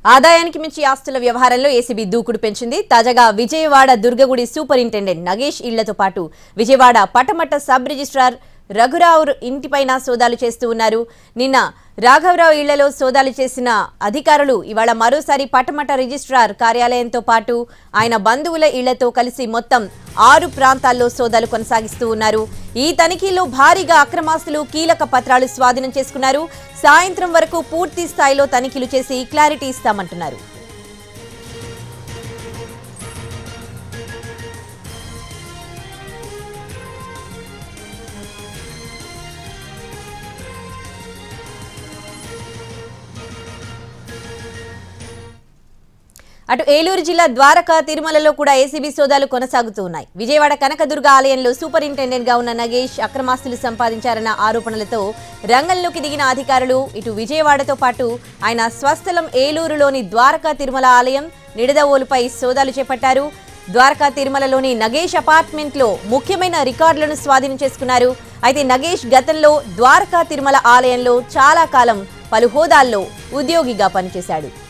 ఆదాయానికి మించి ఆస్తుల వ్యవహారంలో ఏసీబీ దూకుడు పెంచింది తాజాగా విజయవాడ దుర్గగుడి సూపరింటెండెంట్ నగేష్ ఇళ్లతో పాటు విజయవాడ పటమట్ట సబ్ రిజిస్ట్రార్ రఘురావు ఇంటిపైన సోదాలు చేస్తూ ఉన్నారు నిన్న రాఘవరావు ఇళ్లలో సోదాలు చేసిన అధికారులు ఇవాళ మరోసారి పటమట రిజిస్ట్రార్ కార్యాలయంతో పాటు ఆయన బంధువుల ఇళ్లతో కలిసి మొత్తం ఆరు ప్రాంతాల్లో సోదాలు కొనసాగిస్తూ ఉన్నారు ఈ తనిఖీలో భారీగా అక్రమాస్తులు కీలక పత్రాలు స్వాధీనం చేసుకున్నారు సాయంత్రం వరకు పూర్తి స్థాయిలో తనిఖీలు చేసి క్లారిటీ ఇస్తామంటున్నారు అటు ఏలూరు జిల్లా ద్వారకా తిరుమలలో కూడా ఏసీబీ సోదాలు కొనసాగుతూ ఉన్నాయి విజయవాడ కనకదుర్గ ఆలయంలో సూపరింటెండెంట్ గా ఉన్న నగేష్ అక్రమాస్తులు సంపాదించారన్న ఆరోపణలతో రంగంలోకి దిగిన అధికారులు ఇటు విజయవాడతో పాటు ఆయన స్వస్థలం ఏలూరులోని ద్వారకా తిరుమల ఆలయం నిడదవోలుపై సోదాలు చేపట్టారు ద్వారకా తిరుమలలోని నగేష్ అపార్ట్మెంట్ లో ముఖ్యమైన రికార్డులను స్వాధీనం చేసుకున్నారు అయితే నగేష్ గతంలో ద్వారకా తిరుమల ఆలయంలో చాలా కాలం పలు హోదాల్లో ఉద్యోగిగా పనిచేశాడు